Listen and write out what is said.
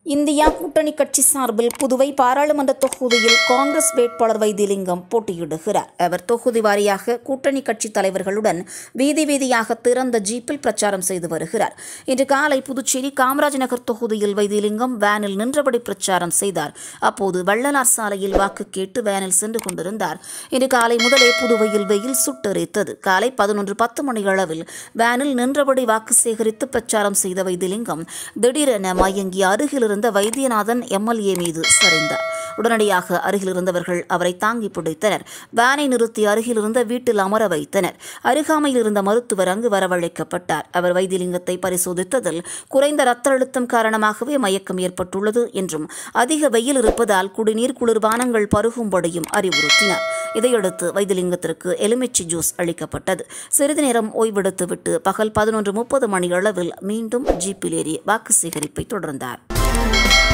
India கூட்டணி கட்சி சார்பில் புதுவை பாராளுமன்ற தொகுதியில் காங்கிரஸ் வேட்பாளர் வைத்திலிங்கம் போட்டியிடுகிறார் அவர் தொகுதி வாரியாக கூட்டணி கட்சி தலைவர்களுடன் வீதி வீதியாக திறந்த ஜீப்பில் பிரச்சாரம் செய்து வருகிறார் இன்று காலை புதுச்சேரி காமராஜ் நகர் தொகுதியில் வைத்திலிங்கம் வேனில் நின்றபடி பிரச்சாரம் செய்தார் அப்போது வள்ளலார் சாலையில் வாக்கு கேட்டு வேனில் சென்று கொண்டிருந்தார் இன்று காலை முதலே புதுவையில் வெயில் சுட்டெரித்தது காலை பதினொன்று பத்து மணி அளவில் வேனில் நின்றபடி வாக்கு சேகரித்து பிரச்சாரம் செய்த வைத்திலிங்கம் திடீரென மயங்கி அருகில் இருந்த வைத்தியநாதன் எம்எல்ஏ மீது சரிந்தார் உடனடியாக அருகில் இருந்தவர்கள் அவரை தாங்கி பிடித்தனர் வேனை நிறுத்தி அருகில் இருந்த வீட்டில் அமர வைத்தனர் அருகாமையில் இருந்த மருத்துவர் அங்கு வரவழைக்கப்பட்டார் அவர் வைத்தியலிங்கத்தை பரிசோதித்ததில் குறைந்த ரத்த அழுத்தம் காரணமாகவே மயக்கம் ஏற்பட்டுள்ளது என்றும் அதிக வெயில் இருப்பதால் குடிநீர் குளிர்பானங்கள் பருகும்படியும் அறிவுறுத்தினார் இதையடுத்து வைத்திலிங்கத்திற்கு எலுமிச்சை ஜூஸ் அளிக்கப்பட்டது சிறிது நேரம் ஓய்வெடுத்துவிட்டு பகல் பதினொன்று முப்பது மணி அளவில் மீண்டும் ஜீப்பில் ஏறி வாக்கு சேகரிப்பை தொடர்ந்தார்